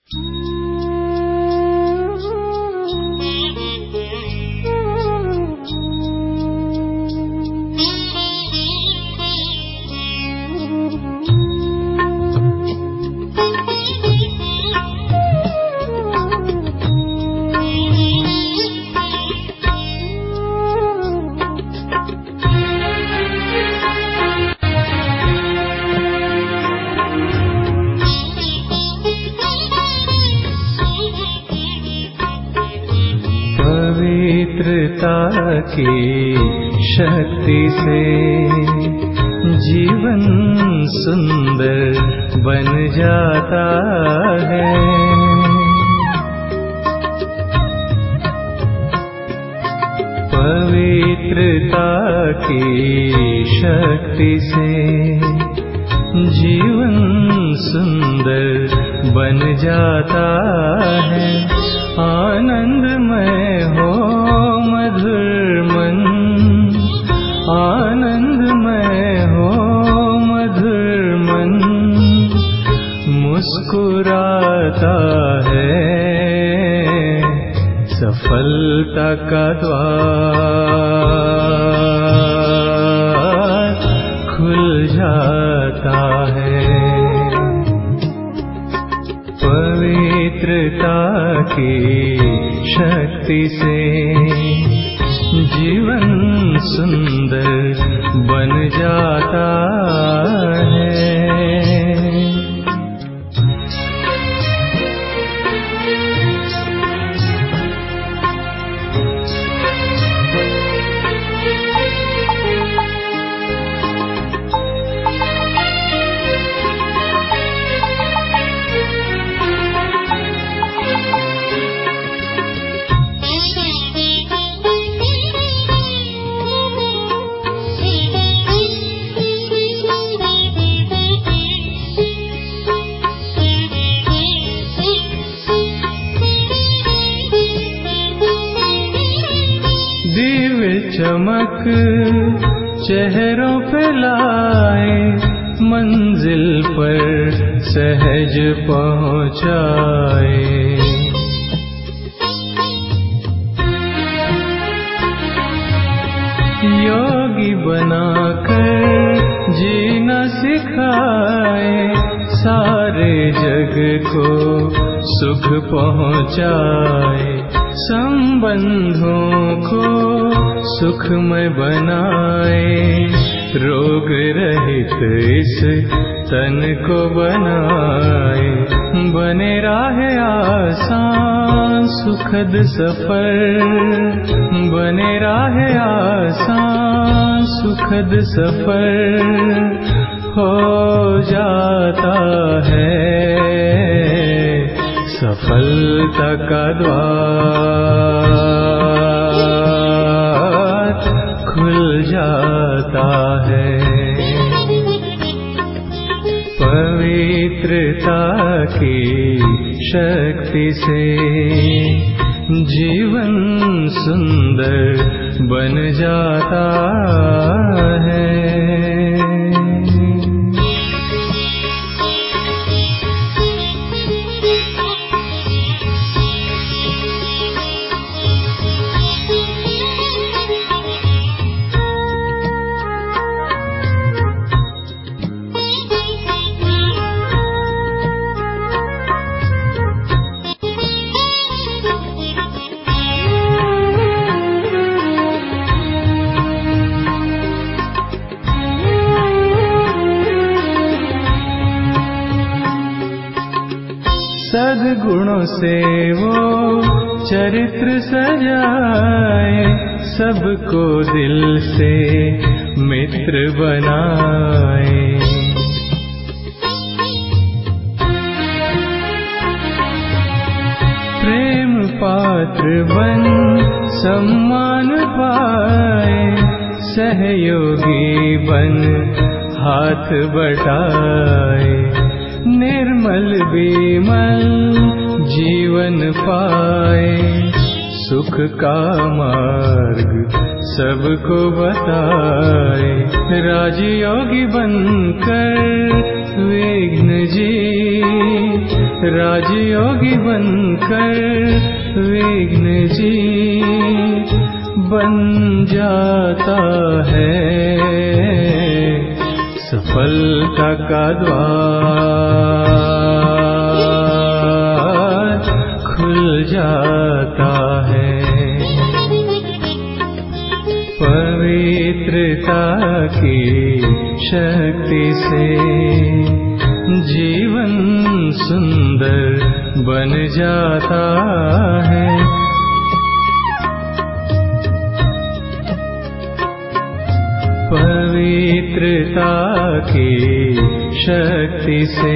पवित्रता की शक्ति से जीवन सुंदर बन जाता है पवित्रता की शक्ति से जीवन सुंदर बन जाता है आनंदमय हो मधुर मन आनंदमय हो मधुर मन मुस्कुराता है सफलता का द्वार खुल जाता है पवित्रता की शक्ति से जीवन सुंदर बन जाता है दिव्य चमक चेहरों पे लाए मंजिल पर सहज पहुंचाए योगी बनाकर जीना सिखाए सारे जग को सुख पहुंचाए संबंधों को सुखमय बनाए रोग रहित इस तन को बनाए बने राह आसान सुखद सफर बने राह आसान सुखद सफर हो जाता है सफलता का द्वार खुल जाता है पवित्रता की शक्ति से जीवन सुंदर बन जाता है सद्गुणों से वो चरित्र सजाए सबको दिल से मित्र बनाए प्रेम पात्र बन सम्मान पाए सहयोगी बन हाथ बटाए निर्मल विमल जीवन पाए सुख का मार्ग सबको बताए राजयोगी बनकर विघ्न जी राजयोगी बनकर विघ्न जी बन जाता है सफलता का द्वार खुल जाता है पवित्रता की शक्ति से जीवन सुंदर बन जाता है पवित्रता की शक्ति से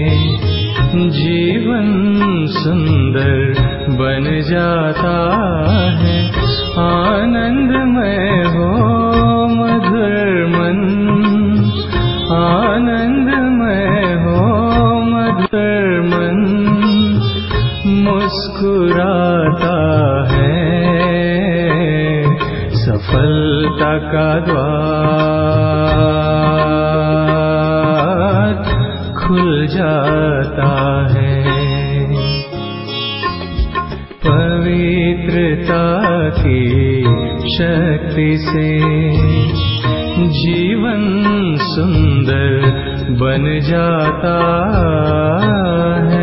जीवन सुंदर बन जाता है आनंदमय हो मधुर मन आनंदमय हो मधुर मन मुस्कुराता है सफलता का द्वार खुल जाता है पवित्रता की शक्ति से जीवन सुंदर बन जाता है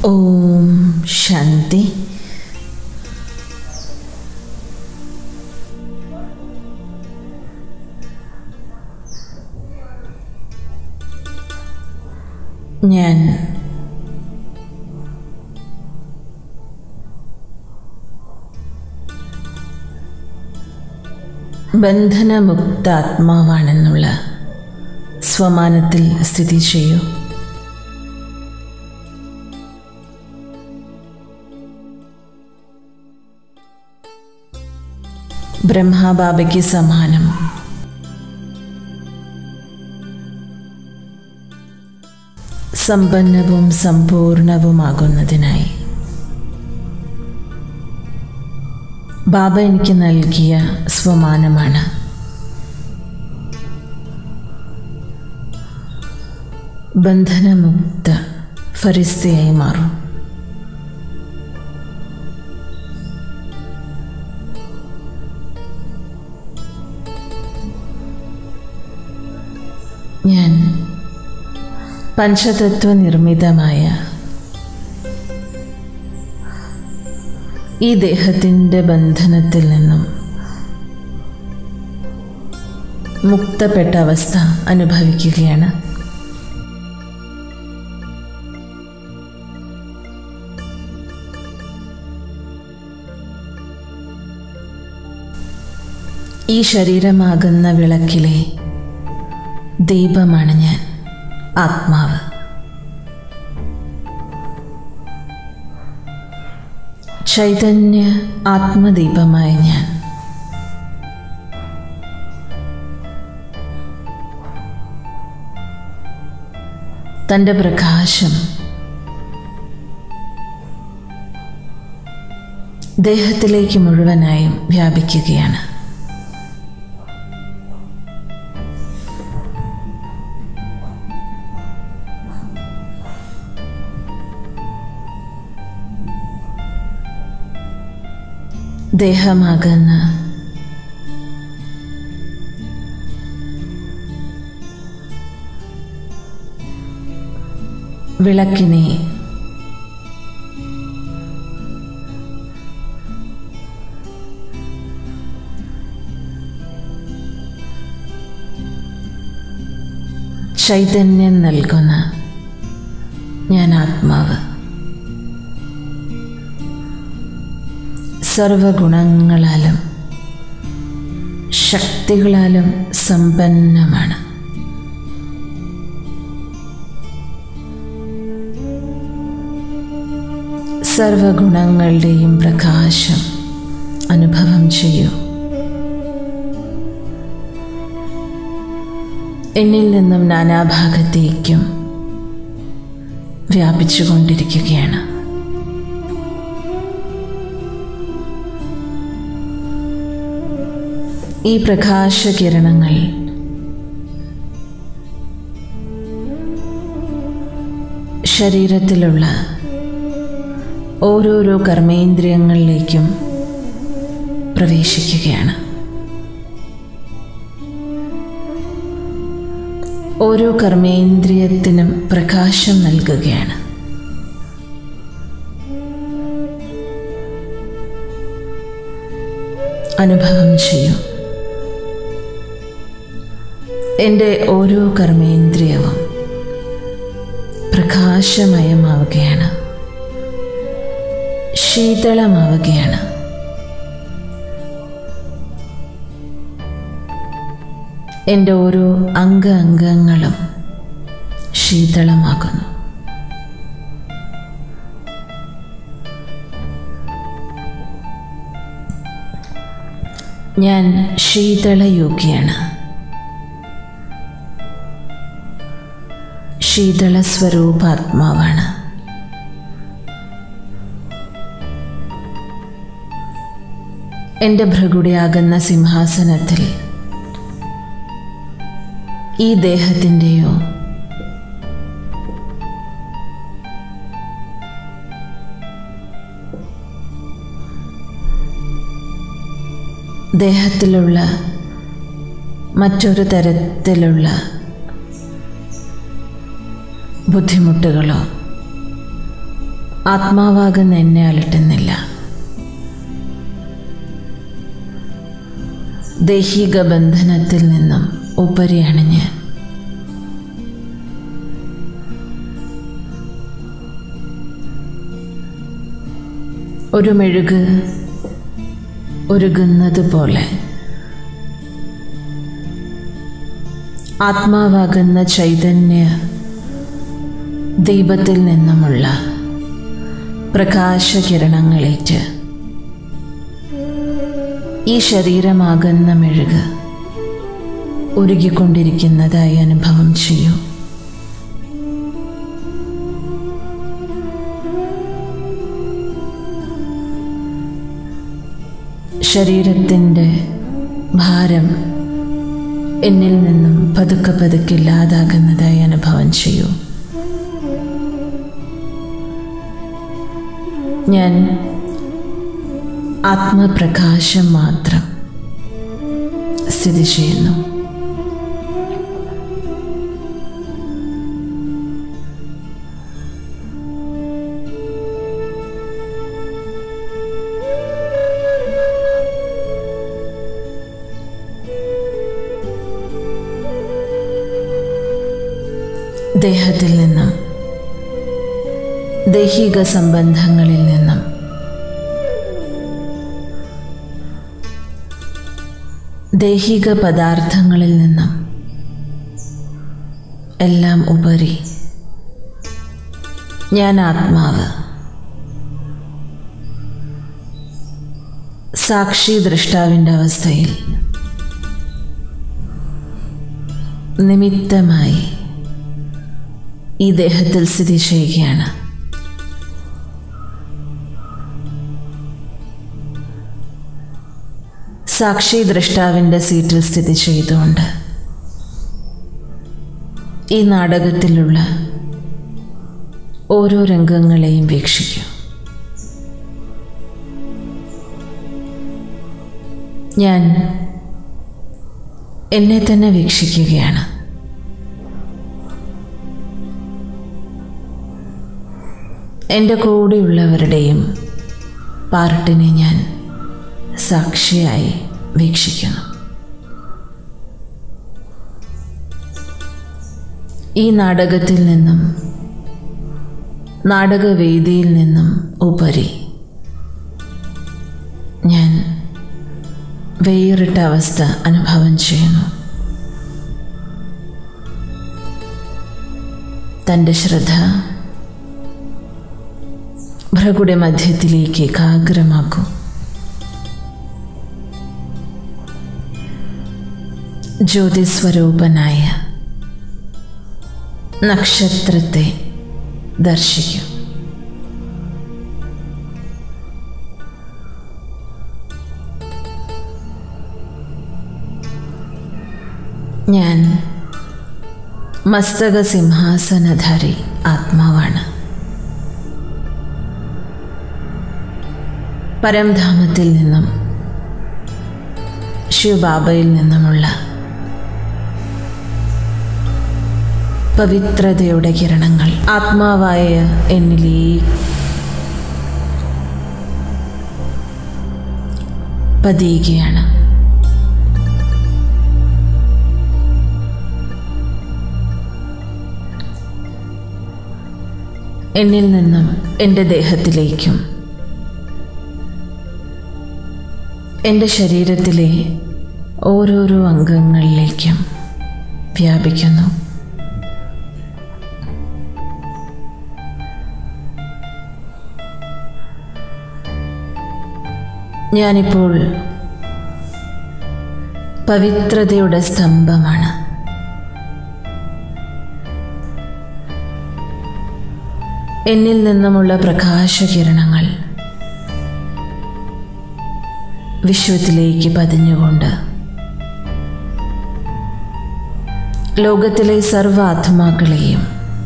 ഓം ശാന്തി ഞാൻ ബന്ധനമുക്ത ആത്മാവാണെന്നുള്ള സ്വമാനത്തിൽ സ്ഥിതി ചെയ്യൂ ബ്രഹ്മബാബയ്ക്ക് സമാനം സമ്പന്നവും സമ്പൂർണവുമാകുന്നതിനായി ബാബ എനിക്ക് നൽകിയ സ്വമാനമാണ് ബന്ധനമുക്ത ഫരിസ്തയായി മാറും ഞാൻ പഞ്ചതത്വ നിർമ്മിതമായ ഈ ദേഹത്തിൻ്റെ ബന്ധനത്തിൽ നിന്നും മുക്തപ്പെട്ട അവസ്ഥ അനുഭവിക്കുകയാണ് ഈ ശരീരമാകുന്ന വിളക്കിലെ ദീപമാണ് ഞാൻ ആത്മാവ് ചൈതന്യ ആത്മദീപമായ ഞാൻ തൻ്റെ പ്രകാശം ദേഹത്തിലേക്ക് മുഴുവനായും വ്യാപിക്കുകയാണ് ദേഹമാകുന്ന വിളക്കിനെ ചൈതന്യം നൽകുന്ന ഞാൻ ആത്മാവ് സർവഗുണങ്ങളാലും ശക്തികളാലും സമ്പന്നമാണ് സർവഗുണങ്ങളുടെയും പ്രകാശം അനുഭവം ചെയ്യൂ എന്നിൽ നിന്നും നാനാഭാഗത്തേക്കും വ്യാപിച്ചുകൊണ്ടിരിക്കുകയാണ് ഈ പ്രകാശകിരണങ്ങൾ ശരീരത്തിലുള്ള ഓരോരോ കർമ്മേന്ദ്രിയങ്ങളിലേക്കും പ്രവേശിക്കുകയാണ് ഓരോ കർമ്മേന്ദ്രിയത്തിനും പ്രകാശം നൽകുകയാണ് അനുഭവം ചെയ്യൂ എൻ്റെ ഓരോ കർമ്മേന്ദ്രിയവും പ്രകാശമയമാവുകയാണ് ശീതളമാവുകയാണ് എൻ്റെ ഓരോ അംഗ അംഗങ്ങളും ശീതളമാകുന്നു ഞാൻ ശീതളയോഗിയാണ് ശീതള സ്വരൂപാത്മാവാണ് എൻ്റെ ഭൃഗുടിയാകുന്ന സിംഹാസനത്തിൽ ഈ ദേഹത്തിൻ്റെയോ ദേഹത്തിലുള്ള മറ്റൊരു തരത്തിലുള്ള ബുദ്ധിമുട്ടുകളോ ആത്മാവാകുന്ന എന്നെ അലട്ടുന്നില്ല ദൈഹിക ബന്ധനത്തിൽ നിന്നും ഉപരിയാണ് ഞാൻ ഒരു മെഴുക് ഒരുകുന്നത് പോലെ ആത്മാവാകുന്ന ചൈതന്യ ദീപത്തിൽ നിന്നുമുള്ള പ്രകാശകിരണങ്ങളേറ്റ് ഈ ശരീരമാകുന്ന മെഴുക് ഉരുകിക്കൊണ്ടിരിക്കുന്നതായി അനുഭവം ചെയ്യൂ ശരീരത്തിൻ്റെ ഭാരം എന്നിൽ നിന്നും പതുക്കെ പതുക്കെ ഇല്ലാതാകുന്നതായി അനുഭവം ചെയ്യൂ ഞാൻ ആത്മപ്രകാശം മാത്രം സ്ഥിതി ചെയ്യുന്നു ദേഹത്തിൽ നിന്നും ദൈഹിക സംബന്ധങ്ങളിൽ നിന്നും ദൈഹിക പദാർത്ഥങ്ങളിൽ നിന്നും എല്ലാം ഉപരി ഞാൻ ആത്മാവ് സാക്ഷി ദൃഷ്ടാവിൻ്റെ അവസ്ഥയിൽ നിമിത്തമായി ഈ ദേഹത്തിൽ സ്ഥിതി ചെയ്യുകയാണ് സാക്ഷി ദൃഷ്ടാവിൻ്റെ സീറ്റിൽ സ്ഥിതി ചെയ്തുകൊണ്ട് ഈ നാടകത്തിലുള്ള ഓരോ രംഗങ്ങളെയും വീക്ഷിക്കൂ ഞാൻ എന്നെ തന്നെ വീക്ഷിക്കുകയാണ് എൻ്റെ കൂടെയുള്ളവരുടെയും പാർട്ടിനെ ഞാൻ സാക്ഷിയായി വീക്ഷിക്കുന്നു ഈ നാടകത്തിൽ നിന്നും നാടകവേദിയിൽ നിന്നും ഉപരി ഞാൻ വേറിട്ട അവസ്ഥ അനുഭവം ചെയ്യുന്നു തൻ്റെ ശ്രദ്ധ ഭ്രകുടെ മധ്യത്തിലേക്ക് ഏകാഗ്രമാക്കൂ ജ്യോതിസ്വരൂപനായ നക്ഷത്രത്തെ ദർശിക്കും ഞാൻ മസ്തക സിംഹാസനധാരി ആത്മാവാണ് പരംധാമത്തിൽ നിന്നും ശിവബാബയിൽ നിന്നുമുള്ള പവിത്രതയുടെ കിരണങ്ങൾ ആത്മാവായ എന്നിലേ പതിയുകയാണ് എന്നിൽ നിന്നും എൻ്റെ ദേഹത്തിലേക്കും എൻ്റെ ശരീരത്തിലെ ഓരോരോ അംഗങ്ങളിലേക്കും വ്യാപിക്കുന്നു ഞാനിപ്പോൾ പവിത്രതയുടെ സ്തംഭമാണ് എന്നിൽ നിന്നുമുള്ള പ്രകാശകിരണങ്ങൾ വിശ്വത്തിലേക്ക് പതിഞ്ഞുകൊണ്ട് ലോകത്തിലെ സർവ ആത്മാക്കളെയും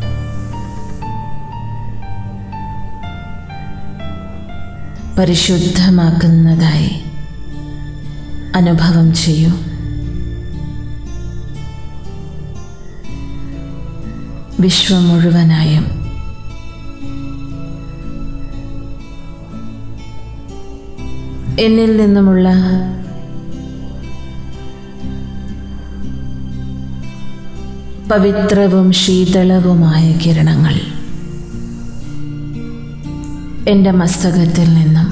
പരിശുദ്ധമാക്കുന്നതായി അനുഭവം ചെയ്യൂ വിശ്വം മുഴുവനായും എന്നിൽ നിന്നുമുള്ള പവിത്രവും ശീതളവുമായ കിരണങ്ങൾ എൻ്റെ മസ്തകത്തിൽ നിന്നും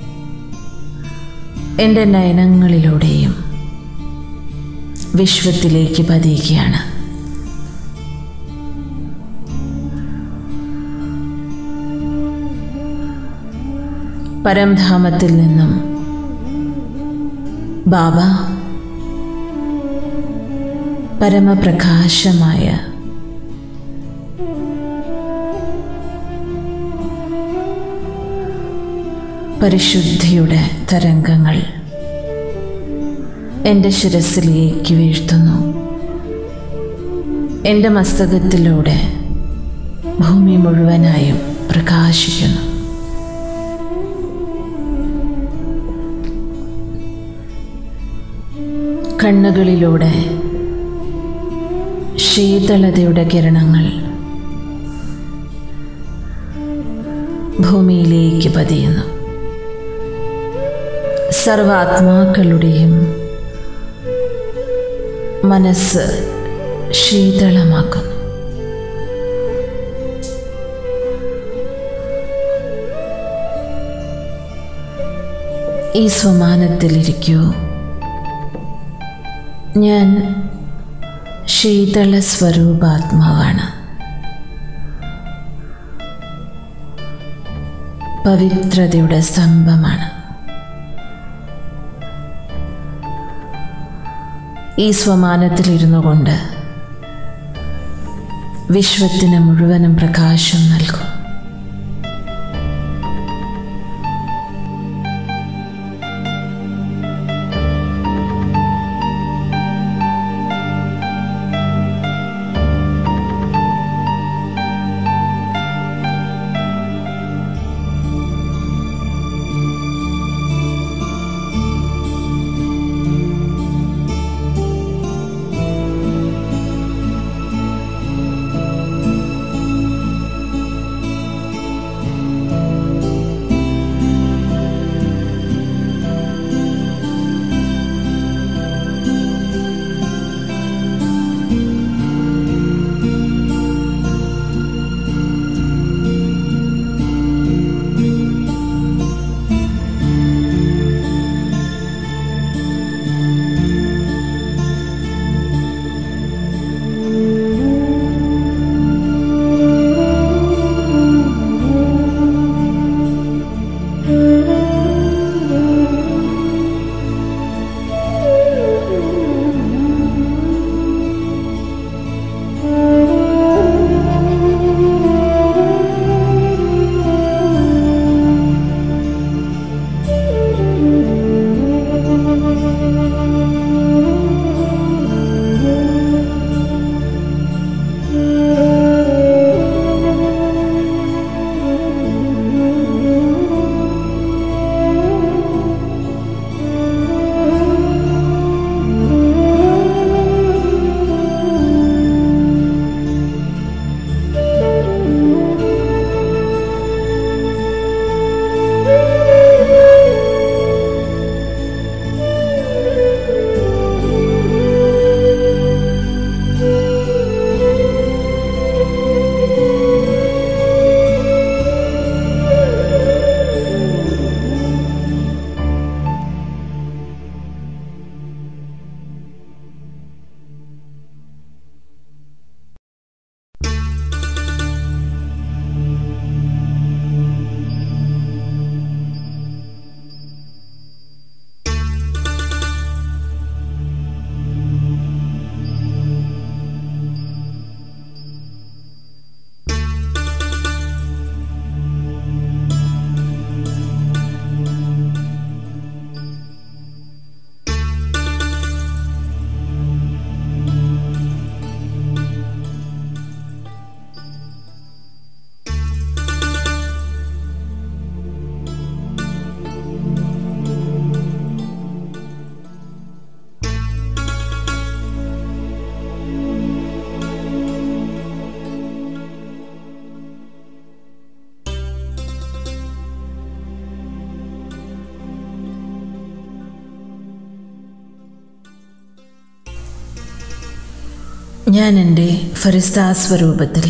എൻ്റെ നയനങ്ങളിലൂടെയും വിശ്വത്തിലേക്ക് പതിയുകയാണ് പരംധാമത്തിൽ നിന്നും ബാബ പരമപ്രകാശമായ പരിശുദ്ധിയുടെ തരംഗങ്ങൾ എൻ്റെ ശിരസിലേക്ക് വീഴ്ത്തുന്നു എൻ്റെ മസ്തകത്തിലൂടെ ഭൂമി മുഴുവനായും പ്രകാശിക്കുന്നു കണ്ണുകളിലൂടെ ശീതളതയുടെ കിരണങ്ങൾ ഭൂമിയിലേക്ക് പതിയുന്നു സർവാത്മാക്കളുടെയും മനസ്സ് ശീതളമാക്കുന്നു ഈ സ്വമാനത്തിലിരിക്കൂ ഞാൻ ശീതള സ്വരൂപാത്മാവാണ് പവിത്രതയുടെ സ്തംഭമാണ് ഈ സ്വമാനത്തിലിരുന്നു കൊണ്ട് വിശ്വത്തിന് മുഴുവനും പ്രകാശം നൽകും ഞാൻ എൻ്റെ ഫരിസ്താ സ്വരൂപത്തിൽ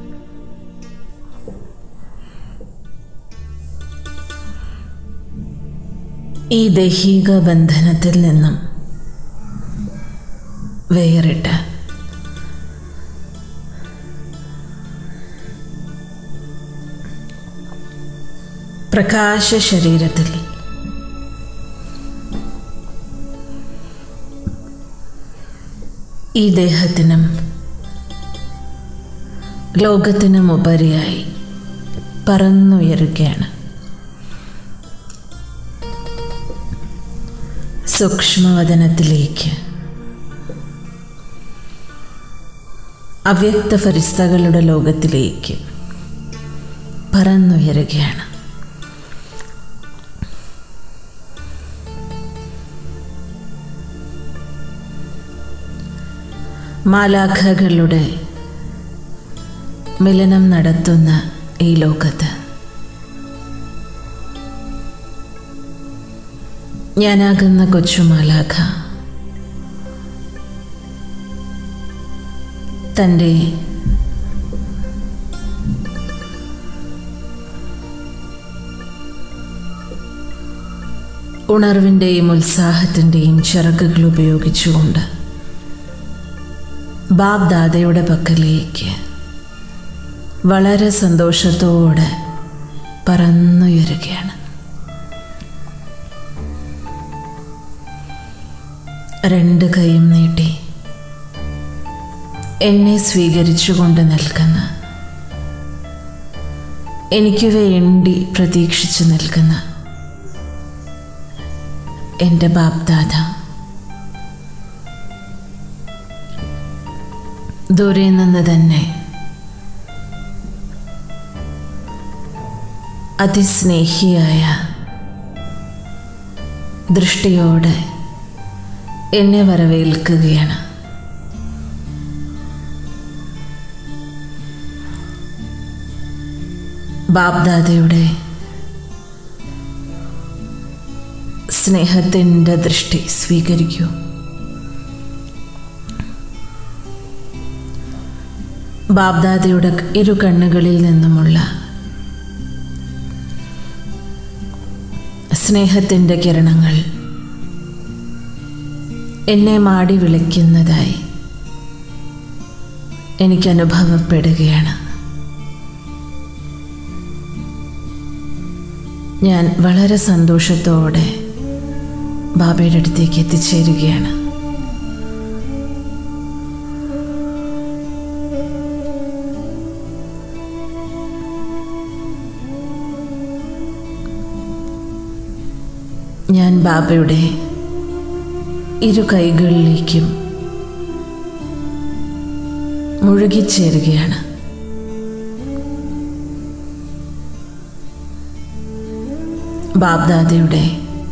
ഈ ദൈഹിക ബന്ധനത്തിൽ നിന്നും വേറിട്ട് പ്രകാശ ശരീരത്തിൽ ഈ ദേഹത്തിനും ലോകത്തിനും ഉപരിയായി പറന്നുയരുകയാണ് സൂക്ഷ്മവദനത്തിലേക്ക് അവ്യക്ത ഫരിസ്തകളുടെ ലോകത്തിലേക്ക് പറന്നുയരുകയാണ് മാലാഖകളുടെ മിലനം നടത്തുന്ന ഈ ലോകത്ത് ഞാനാകുന്ന കൊച്ചുമാലാഖ തൻ്റെ ഉണർവിൻ്റെയും ഉത്സാഹത്തിൻ്റെയും ചിറകുകൾ ഉപയോഗിച്ചുകൊണ്ട് ബാബ് ദാദയുടെ പക്കലേക്ക് വളരെ സന്തോഷത്തോടെ പറന്നുയരുകയാണ് രണ്ട് കൈയും നീട്ടി എന്നെ സ്വീകരിച്ചുകൊണ്ട് നിൽക്കുന്ന എനിക്ക് വേണ്ടി പ്രതീക്ഷിച്ചു നിൽക്കുന്ന എൻ്റെ ബാപ്ദാദ ദൂരെ നിന്ന് തന്നെ അതിസ്നേഹിയായ ദൃഷ്ടിയോടെ എന്നെ വരവേൽക്കുകയാണ് ബാബ്ദാദയുടെ സ്നേഹത്തിൻ്റെ ദൃഷ്ടി സ്വീകരിക്കൂ ബാബ്ദാദയുടെ ഇരു കണ്ണുകളിൽ നിന്നുമുള്ള സ്നേഹത്തിൻ്റെ കിരണങ്ങൾ എന്നെ മാടി വിളിക്കുന്നതായി എനിക്ക് അനുഭവപ്പെടുകയാണ് ഞാൻ വളരെ സന്തോഷത്തോടെ ബാബയുടെ അടുത്തേക്ക് എത്തിച്ചേരുകയാണ് ഞാൻ ബാബയുടെ ഇരു കൈകളിലേക്കും മുഴുകിച്ചേരുകയാണ് ബാബ്ദാദയുടെ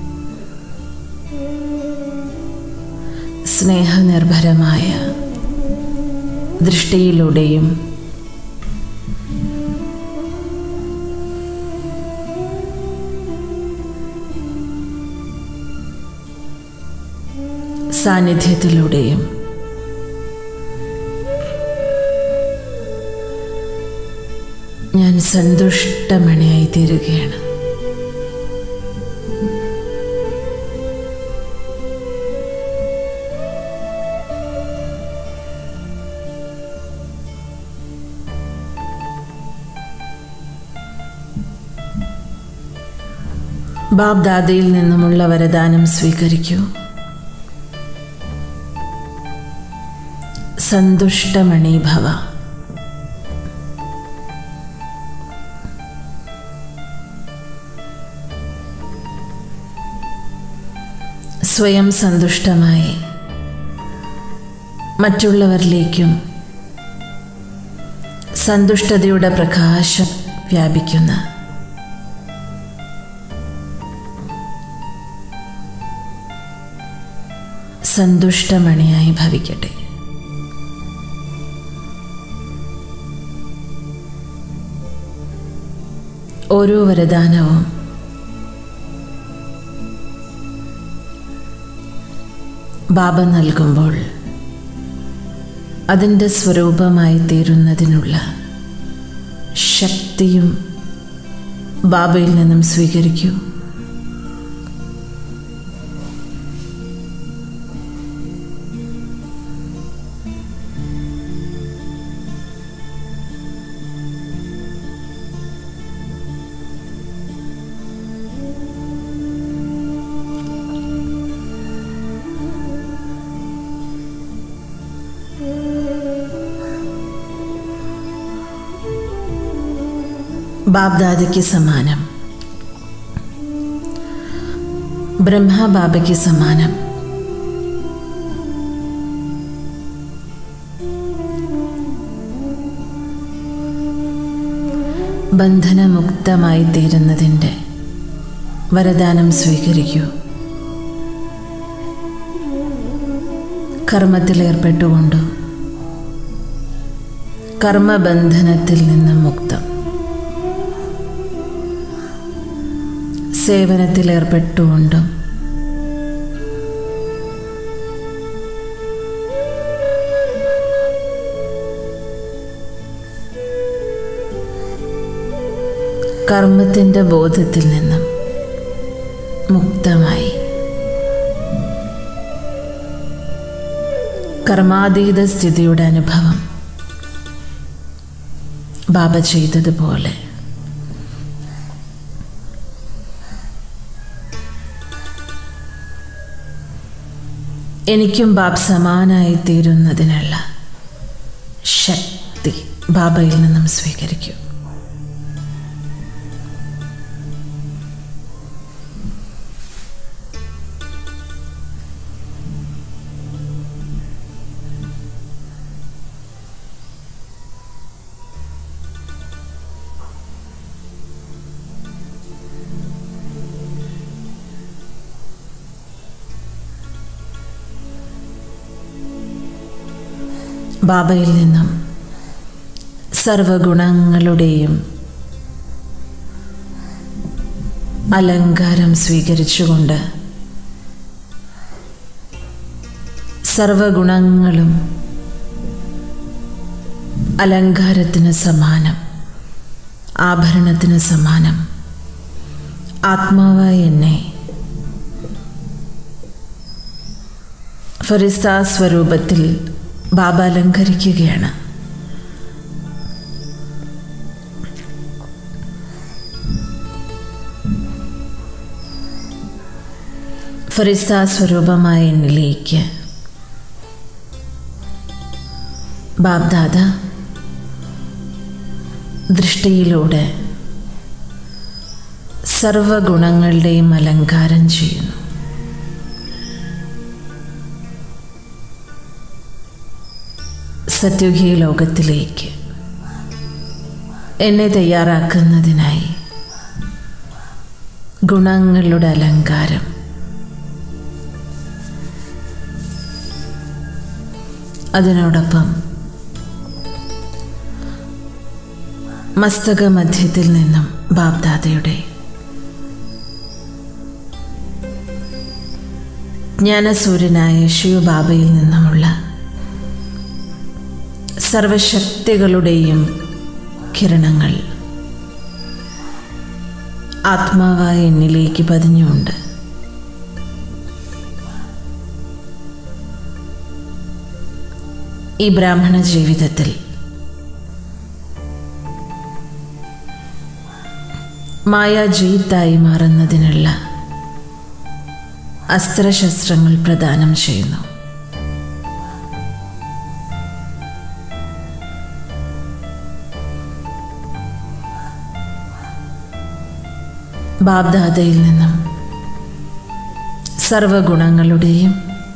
സ്നേഹനിർഭരമായ ദൃഷ്ടിയിലൂടെയും സാന്നിധ്യത്തിലൂടെയും ഞാൻ സന്തുഷ്ടമണിയായി തീരുകയാണ് ബാബ് ദാദയിൽ നിന്നുമുള്ള വരദാനം സ്വീകരിക്കൂ സന്തുഷ്ടമണി ഭവ സ്വയം സന്തുഷ്ടമായി മറ്റുള്ളവരിലേക്കും സന്തുഷ്ടതയുടെ പ്രകാശം വ്യാപിക്കുന്ന സന്തുഷ്ടമണിയായി ഭവിക്കട്ടെ ഓരോ വരദാനവും ബാബ നൽകുമ്പോൾ അതിൻ്റെ സ്വരൂപമായി തീരുന്നതിനുള്ള ശക്തിയും ബാബയിൽ നിന്നും സ്വീകരിക്കൂ ബാബ്ദാദയ്ക്ക് സമാനം ബ്രഹ്മബാബയ്ക്ക് സമാനം ബന്ധനമുക്തമായി തീരുന്നതിൻ്റെ വരദാനം സ്വീകരിക്കൂ കർമ്മത്തിലേർപ്പെട്ടുകൊണ്ടും കർമ്മബന്ധനത്തിൽ നിന്നും മുക്തം സേവനത്തിലേർപ്പെട്ടുകൊണ്ടും കർമ്മത്തിൻ്റെ ബോധത്തിൽ നിന്നും മുക്തമായി കർമാതീത സ്ഥിതിയുടെ അനുഭവം ബാബ ചെയ്തതുപോലെ എനിക്കും ബാബ് സമാനായി തീരുന്നതിനുള്ള ശക്തി ബാബയിൽ നിന്നും സ്വീകരിക്കൂ ബാബയിൽ നിന്നും സർവഗുണങ്ങളുടെയും അലങ്കാരം സ്വീകരിച്ചുകൊണ്ട് സർവഗുണങ്ങളും അലങ്കാരത്തിന് സമാനം ആഭരണത്തിന് സമാനം ആത്മാവായ എന്നെ ഫരിസ്ത സ്വരൂപത്തിൽ ബാബ അലങ്കരിക്കുകയാണ് ഫരിസ്ത സ്വരൂപമായ എന്നിലേക്ക് ബാബ്ദാദ ദൃഷ്ടിയിലൂടെ സർവഗുണങ്ങളുടെയും അലങ്കാരം ചെയ്യുന്നു സത്യുഗീ ലോകത്തിലേക്ക് എന്നെ തയ്യാറാക്കുന്നതിനായി ഗുണങ്ങളുടെ അലങ്കാരം അതിനോടൊപ്പം മസ്തക മധ്യത്തിൽ നിന്നും ബാബ്ദാദയുടെ ജ്ഞാനസൂര്യനായ ശിവബാബയിൽ നിന്നുമുള്ള സർവശക്തികളുടെയും കിരണങ്ങൾ ആത്മാവായ എന്നിലേക്ക് പതിഞ്ഞുണ്ട് ഈ ബ്രാഹ്മണ ജീവിതത്തിൽ മായാജീത്തായി മാറുന്നതിനുള്ള അസ്ത്രശസ്ത്രങ്ങൾ പ്രദാനം ചെയ്യുന്നു ബാബ്ദാദയിൽ നിന്നും സർവഗുണങ്ങളുടെയും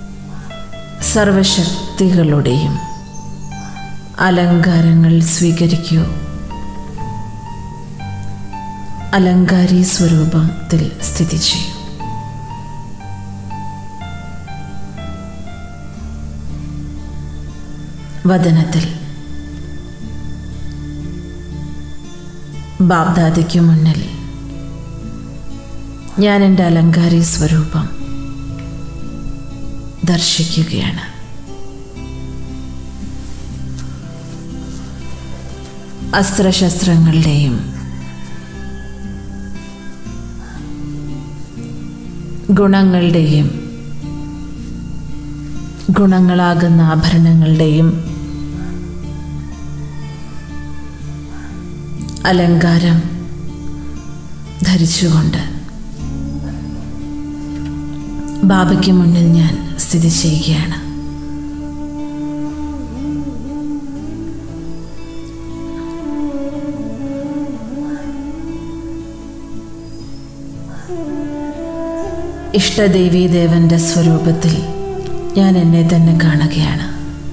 സർവശക്തികളുടെയും അലങ്കാരങ്ങൾ സ്വീകരിക്കൂ അലങ്കാരി സ്വരൂപത്തിൽ സ്ഥിതി ചെയ്യും വദനത്തിൽ ബാബ്ദാദയ്ക്കു മുന്നിൽ ഞാൻ എൻ്റെ അലങ്കാരി സ്വരൂപം ദർശിക്കുകയാണ് അസ്ത്രശസ്ത്രങ്ങളുടെയും ഗുണങ്ങളുടെയും ഗുണങ്ങളാകുന്ന ആഭരണങ്ങളുടെയും അലങ്കാരം ധരിച്ചുകൊണ്ട് ബാബയ്ക്ക് മുന്നിൽ ഞാൻ സ്ഥിതി ചെയ്യുകയാണ് ഇഷ്ടദേവീദേവന്റെ സ്വരൂപത്തിൽ ഞാൻ എന്നെ തന്നെ കാണുകയാണ്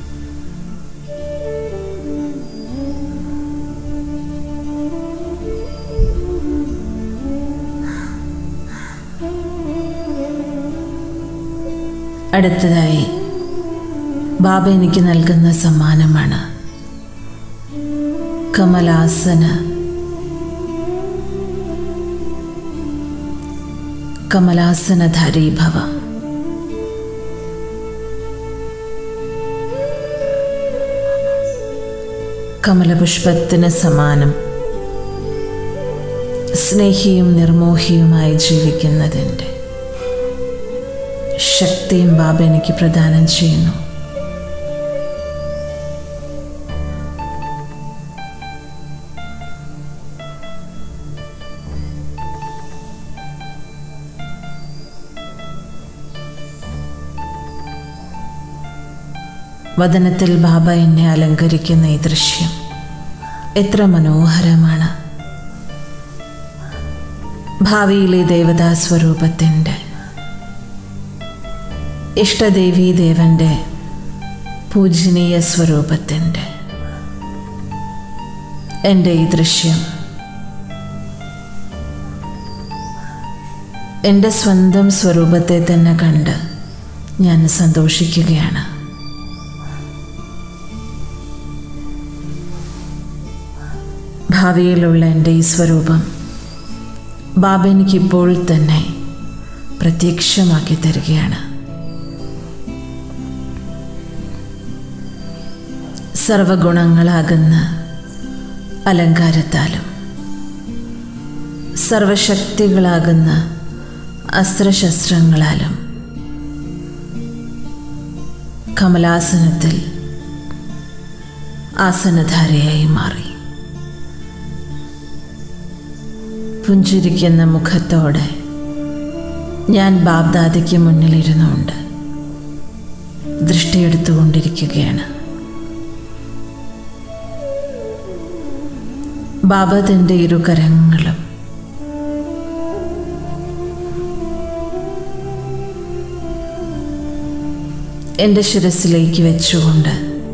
അടുത്തതായി ബാബ എനിക്ക് നൽകുന്ന സമ്മാനമാണ് കമലാസന കമലാസനധാരി ഭവ കമലപുഷ്പത്തിന് സമാനം സ്നേഹിയും നിർമോഹിയുമായി ജീവിക്കുന്നതിൻ്റെ ശക്തിയും ബാബ എനിക്ക് പ്രദാനം ചെയ്യുന്നു വദനത്തിൽ ബാബ എന്നെ അലങ്കരിക്കുന്ന ഈ ദൃശ്യം എത്ര മനോഹരമാണ് ഭാവിയിലെ ദേവതാ സ്വരൂപത്തിൻ്റെ ഇഷ്ടദേവീ ദേവന്റെ പൂജനീയ സ്വരൂപത്തിൻ്റെ എൻ്റെ ഈ ദൃശ്യം എൻ്റെ സ്വന്തം സ്വരൂപത്തെ തന്നെ കണ്ട് ഞാൻ സന്തോഷിക്കുകയാണ് ഭാവിയിലുള്ള എൻ്റെ ഈ സ്വരൂപം ബാബ എനിക്കിപ്പോൾ തന്നെ പ്രത്യക്ഷമാക്കി തരികയാണ് സർവഗുണങ്ങളാകുന്ന അലങ്കാരത്താലും സർവശക്തികളാകുന്ന അസ്ത്രശസ്ത്രങ്ങളാലും കമലാസനത്തിൽ ആസനധാരയായി മാറി പുഞ്ചിരിക്കുന്ന മുഖത്തോടെ ഞാൻ ബാബ്ദാദയ്ക്ക് മുന്നിലിരുന്നുകൊണ്ട് ദൃഷ്ടിയെടുത്തുകൊണ്ടിരിക്കുകയാണ് ബാബ തൻ്റെ ഇരു കരങ്ങളും എൻ്റെ ശിരസിലേക്ക് വെച്ചുകൊണ്ട്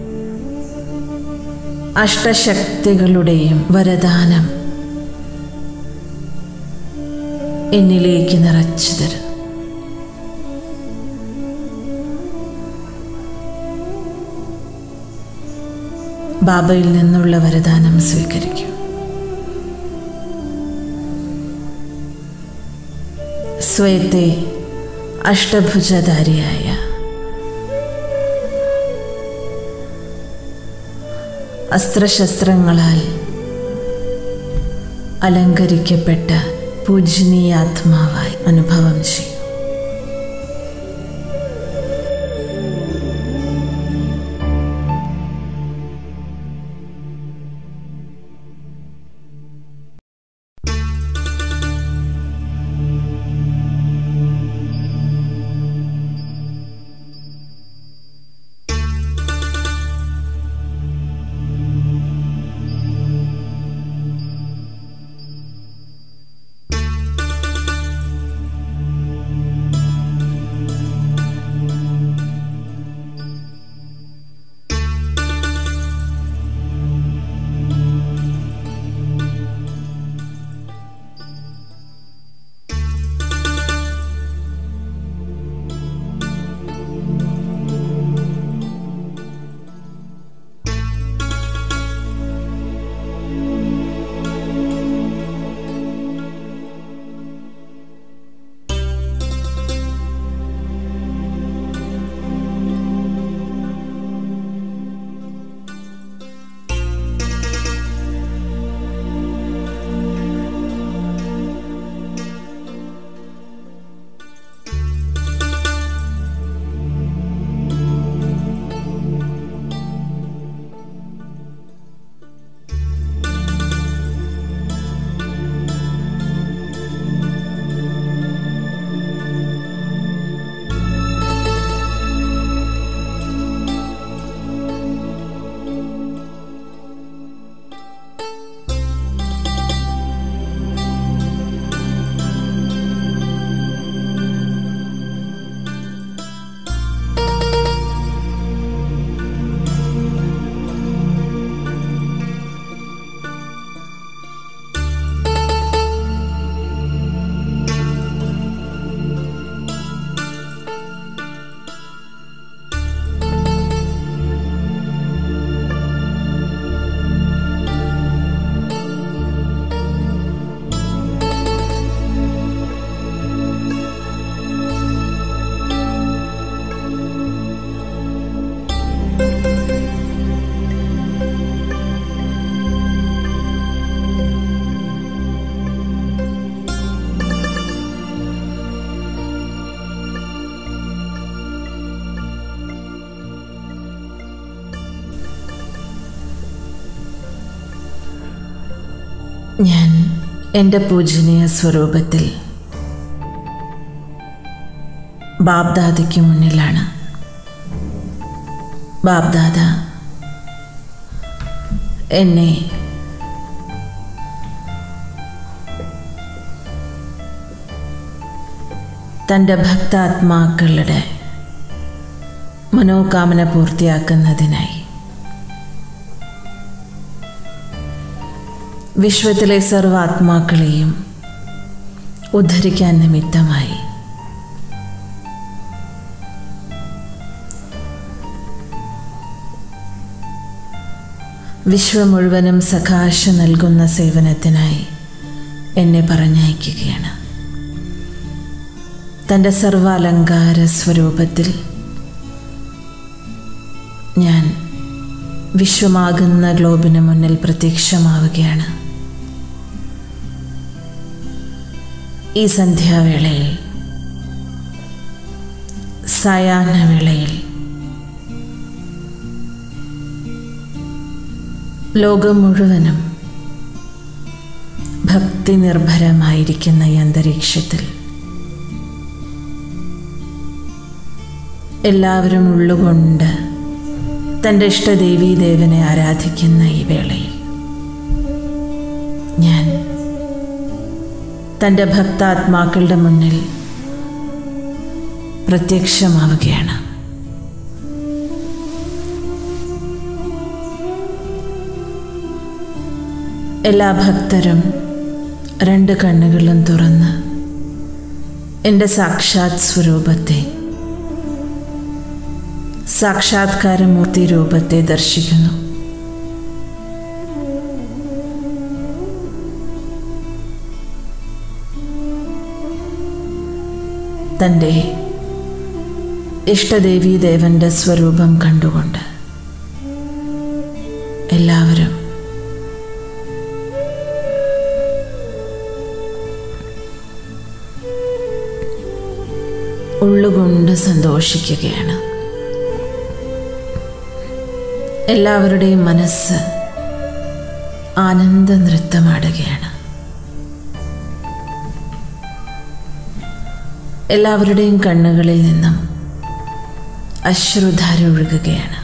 അഷ്ടശക്തികളുടെയും വരദാനം എന്നിലേക്ക് നിറച്ചു തരുന്നു ബാബയിൽ നിന്നുള്ള വരദാനം സ്വീകരിക്കും സ്വയത്തെ അഷ്ടഭുജധാരിയായ അസ്ത്രശസ്ത്രങ്ങളാൽ അലങ്കരിക്കപ്പെട്ട പൂജനീയാത്മാവായി അനുഭവം ചെയ്യും ഞാൻ എൻ്റെ പൂജനീയ സ്വരൂപത്തിൽ ബാബ്ദാദയ്ക്ക് മുന്നിലാണ് ബാബ്ദാദ എന്നെ തൻ്റെ ഭക്താത്മാക്കളുടെ മനോകാമന പൂർത്തിയാക്കുന്നതിനായി വിശ്വത്തിലെ സർവാത്മാക്കളെയും ഉദ്ധരിക്കാൻ നിമിത്തമായി വിശ്വം മുഴുവനും സകാശ നൽകുന്ന സേവനത്തിനായി എന്നെ പറഞ്ഞയക്കുകയാണ് തൻ്റെ സർവാലങ്കാര സ്വരൂപത്തിൽ ഞാൻ വിശ്വമാകുന്ന ഗ്ലോബിന് മുന്നിൽ പ്രത്യക്ഷമാവുകയാണ് ഈ സന്ധ്യാവേളയിൽ സായാഹ്നവേളയിൽ ലോകം മുഴുവനും ഭക്തി നിർഭരമായിരിക്കുന്ന ഈ അന്തരീക്ഷത്തിൽ എല്ലാവരും ഉള്ളുകൊണ്ട് തൻ്റെ ഇഷ്ടദേവീ ദേവനെ ആരാധിക്കുന്ന ഈ വേളയിൽ ഞാൻ തൻ്റെ ഭക്താത്മാക്കളുടെ മുന്നിൽ പ്രത്യക്ഷമാവുകയാണ് എല്ലാ ഭക്തരും രണ്ട് കണ്ണുകളും തുറന്ന് എൻ്റെ സാക്ഷാത് സ്വരൂപത്തെ സാക്ഷാത്കാരമൂർത്തി രൂപത്തെ ദർശിക്കുന്നു തൻ്റെ ഇഷ്ടദേവീ ദേവന്റെ സ്വരൂപം കണ്ടുകൊണ്ട് എല്ലാവരും ഉള്ളുകൊണ്ട് സന്തോഷിക്കുകയാണ് എല്ലാവരുടെയും മനസ്സ് ആനന്ദ നൃത്തമാടുകയാണ് എല്ലാവരുടെയും കണ്ണുകളിൽ നിന്നും അശ്രുധാര ഒഴുകുകയാണ്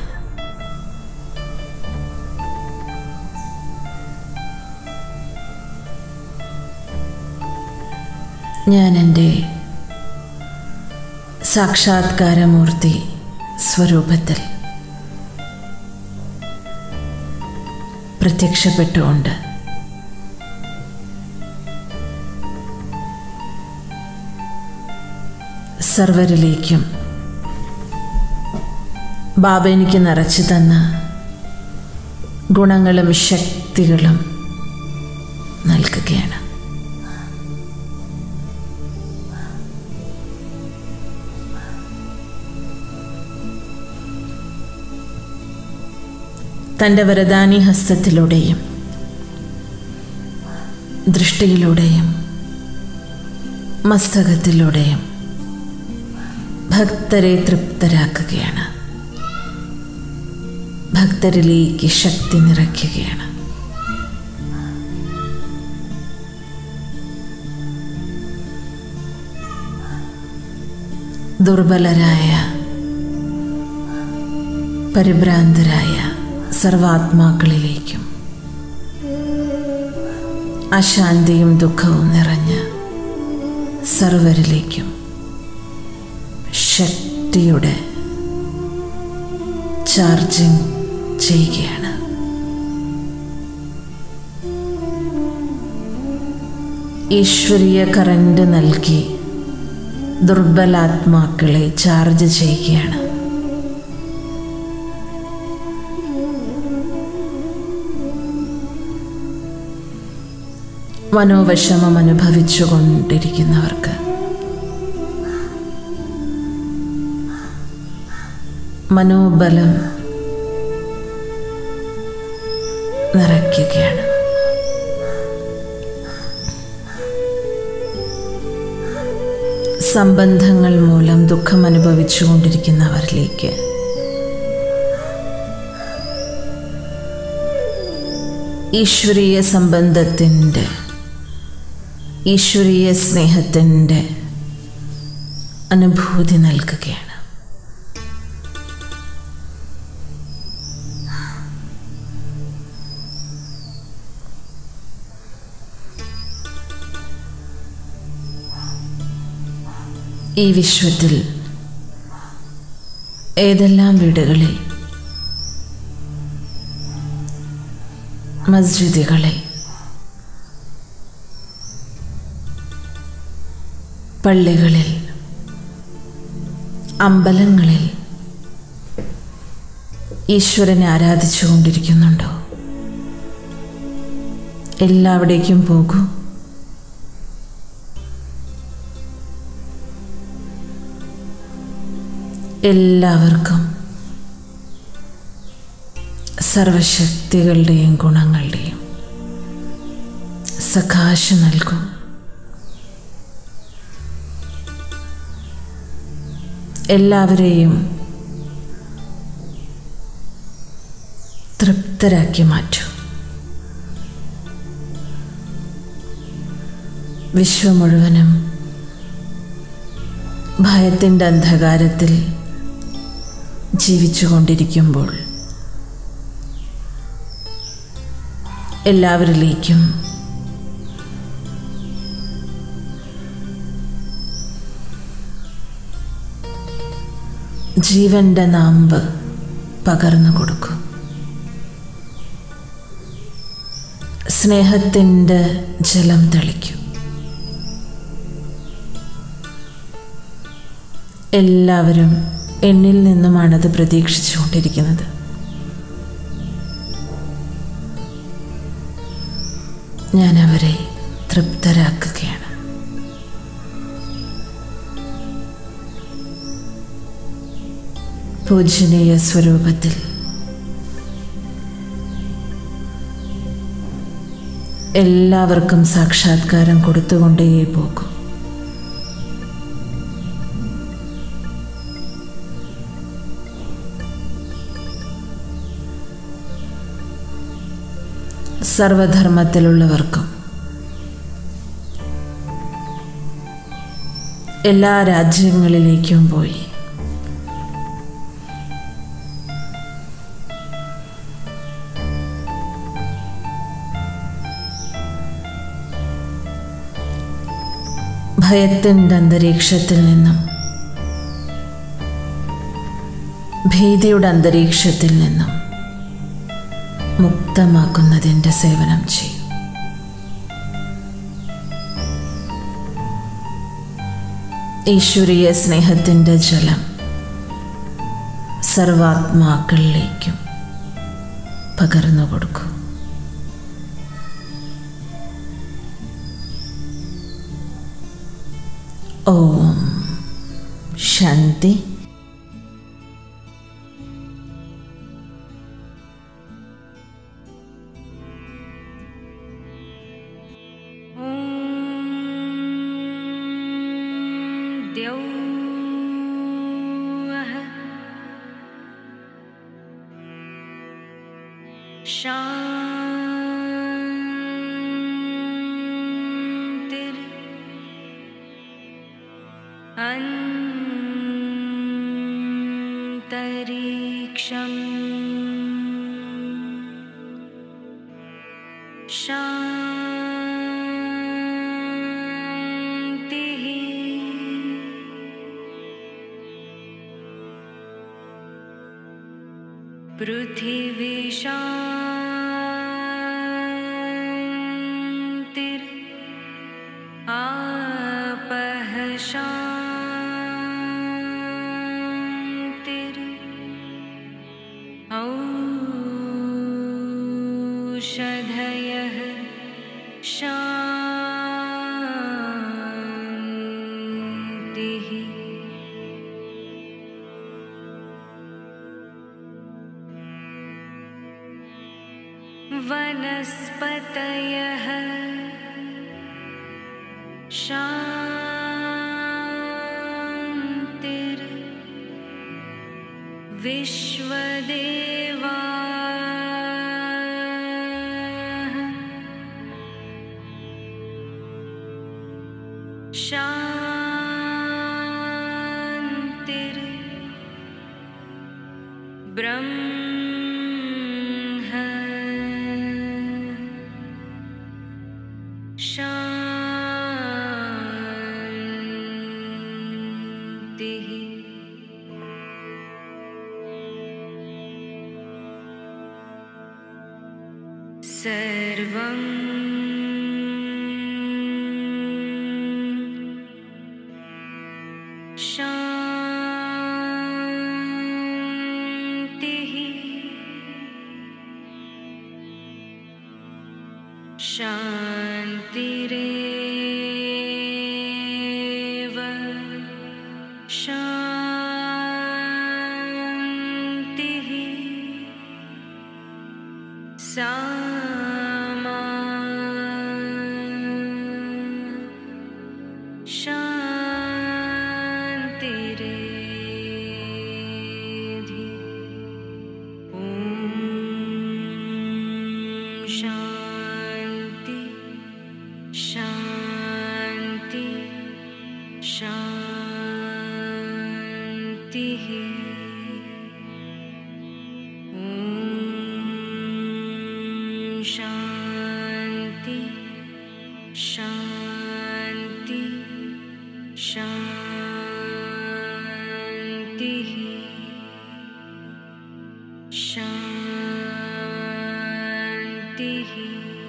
ഞാൻ എൻ്റെ സാക്ഷാത്കാരമൂർത്തി സ്വരൂപത്തിൽ പ്രത്യക്ഷപ്പെട്ടുകൊണ്ട് സർവരിലേക്കും ബാബ എനിക്ക് നിറച്ചു തന്ന ഗുണങ്ങളും ശക്തികളും നൽകുകയാണ് തൻ്റെ വരദാനി ഹസ്തത്തിലൂടെയും ദൃഷ്ടിയിലൂടെയും മസ്തകത്തിലൂടെയും ഭക്തരെ തൃപ്തരാക്കുകയാണ് ഭക്തരിലേക്ക് ശക്തി നിറയ്ക്കുകയാണ് ദുർബലരായ പരിഭ്രാന്തരായ സർവാത്മാക്കളിലേക്കും അശാന്തിയും ദുഃഖവും നിറഞ്ഞ സർവരിലേക്കും ശക്തിയുടെ ചാർജിങ് ചെയ്യുകയാണ് ഈശ്വരീയ കറണ്ട് നൽകി ദുർബലാത്മാക്കളെ ചാർജ് ചെയ്യുകയാണ് മനോവിഷമം അനുഭവിച്ചു കൊണ്ടിരിക്കുന്നവർക്ക് മനോബലം നിറയ്ക്കുകയാണ് സംബന്ധങ്ങൾ മൂലം ദുഃഖം അനുഭവിച്ചു കൊണ്ടിരിക്കുന്നവരിലേക്ക് ഈശ്വരീയ സംബന്ധത്തിൻ്റെ ഈശ്വരീയ സ്നേഹത്തിൻ്റെ അനുഭൂതി നൽകുകയാണ് ഈ വിശ്വത്തിൽ ഏതെല്ലാം വീടുകളിൽ മസ്ജിദുകളിൽ പള്ളികളിൽ അമ്പലങ്ങളിൽ ഈശ്വരനെ ആരാധിച്ചുകൊണ്ടിരിക്കുന്നുണ്ടോ എല്ലാവിടേക്കും പോകൂ എല്ലാവർക്കും സർവശക്തികളുടെയും ഗുണങ്ങളുടെയും സകാശം നൽകും എല്ലാവരെയും തൃപ്തരാക്കി മാറ്റൂ വിശ്വം മുഴുവനും ഭയത്തിൻ്റെ അന്ധകാരത്തിൽ ജീവിച്ചുകൊണ്ടിരിക്കുമ്പോൾ എല്ലാവരിലേക്കും ജീവന്റെ നാമ്പ് പകർന്നു കൊടുക്കും സ്നേഹത്തിൻ്റെ ജലം തെളിക്കും എല്ലാവരും എന്നിൽ നിന്നുമാണത് പ്രതീക്ഷിച്ചുകൊണ്ടിരിക്കുന്നത് ഞാൻ അവരെ തൃപ്തരാക്കുകയാണ് പൂജനീയ സ്വരൂപത്തിൽ എല്ലാവർക്കും സാക്ഷാത്കാരം കൊടുത്തുകൊണ്ടേ പോകും സർവധർമ്മത്തിലുള്ളവർക്കും എല്ലാ രാജ്യങ്ങളിലേക്കും പോയി ഭയത്തിൻ്റെ അന്തരീക്ഷത്തിൽ നിന്നും ഭീതിയുടെ അന്തരീക്ഷത്തിൽ നിന്നും മുക്തമാക്കുന്നതിൻ്റെ സേവനം ചെയ്യും ഈശ്വരീയ സ്നേഹത്തിൻ്റെ ജലം സർവാത്മാക്കളിലേക്കും പകർന്നു കൊടുക്കും ഓം ശാന്തി द्यौः शान्तिर् अन्तरिक्षम् शान्तिः पृथिवी शान्तिर् आपः शान्तिर् औषधयः शान्तिः वनस्पतयः शान्तिर् विश्वदेवा ब्रह्म शान्तिः सर्वं शान्तिः शान्तिरेव शान्तिः सामा शान्तिरेधि ॐ शान्ति शान्ति शान्तिः ॐ शान्ति शान्ति शान्तिः शान्तिः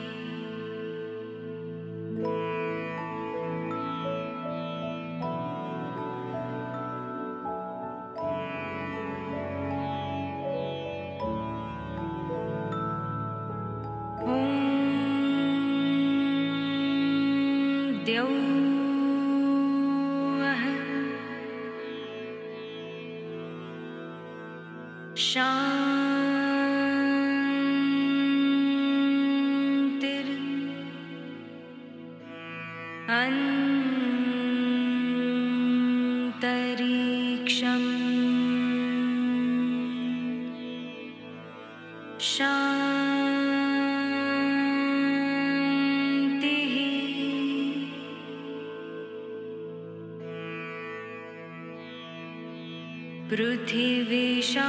ॐ द्यौः शान्तिर् अन्तरिक्षम् शान्तिः पृथिवी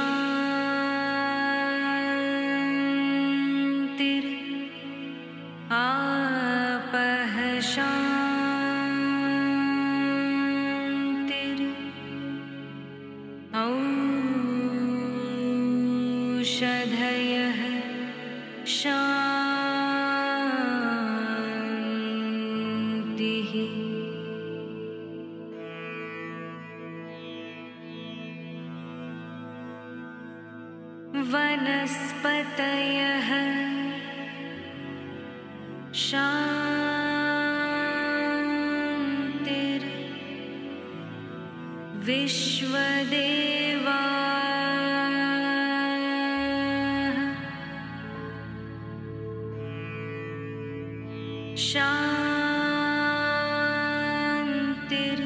शान्तिर् आपः शान्तिर् औषधयः शान्तिः वनस्पतयः शान्तिर् विश्वदेवा शान्तिर्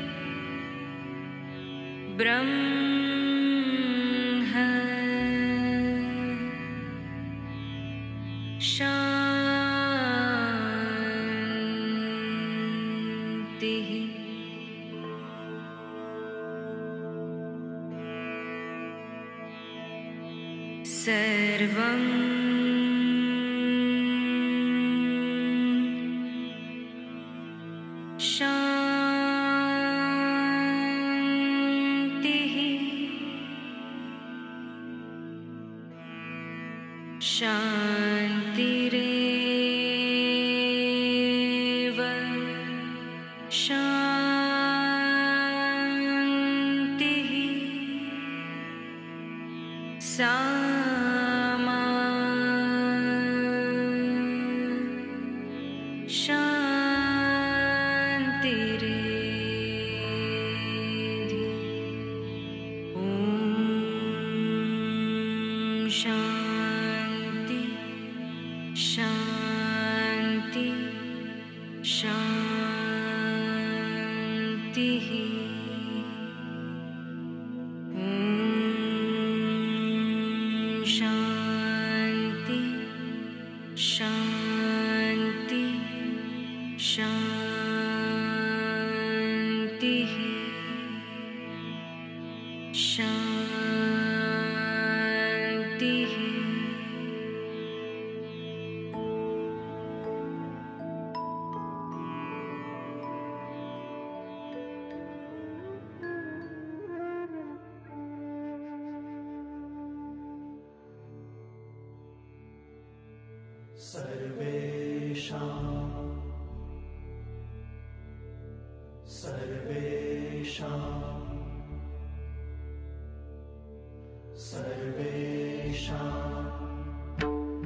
ब्रह्म शान्तिः सर्वं शान्तिः शान्तिरेव शान्तिः सामा शान्तिरेधि ॐ शान्ति शान्ति शान्तिः ॐ सर्वेषाम् सर्वेषाम् सर्वेषाम्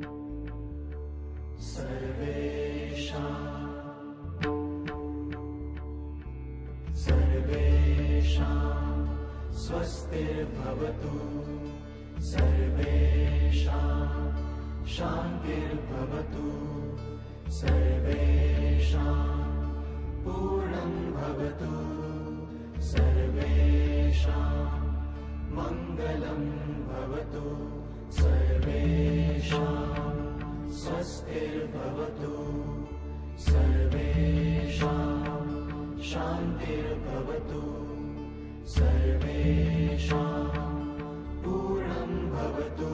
सर्वेषाम् सर्वेषाम् स्वस्तिर्भवतु सर्वेषाम् शान्तिर्भवतु सर्वेषाम् पूर्णं भवतु सर्वेषाम् मङ्गलं भवतु सर्वेषाम् स्वस्तिर्भवतु सर्वेषाम् शान्तिर्भवतु सर्वेषाम् पूर्णं भवतु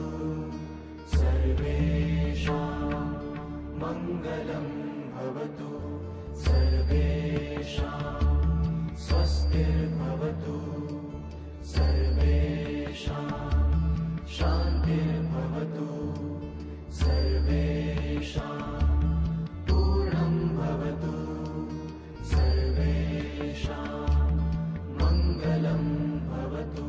सर्वेषाम् मङ्गलं भवतु सर्वेषाम् स्वस्तिर्भवतु सर्वेषाम् शान्तिर्भवतु सर्वेषाम् पूर्णं भवतु सर्वेषाम् मङ्गलं भवतु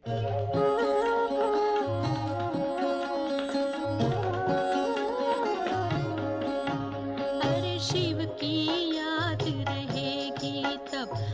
अरे शिव की याद रहेगी तब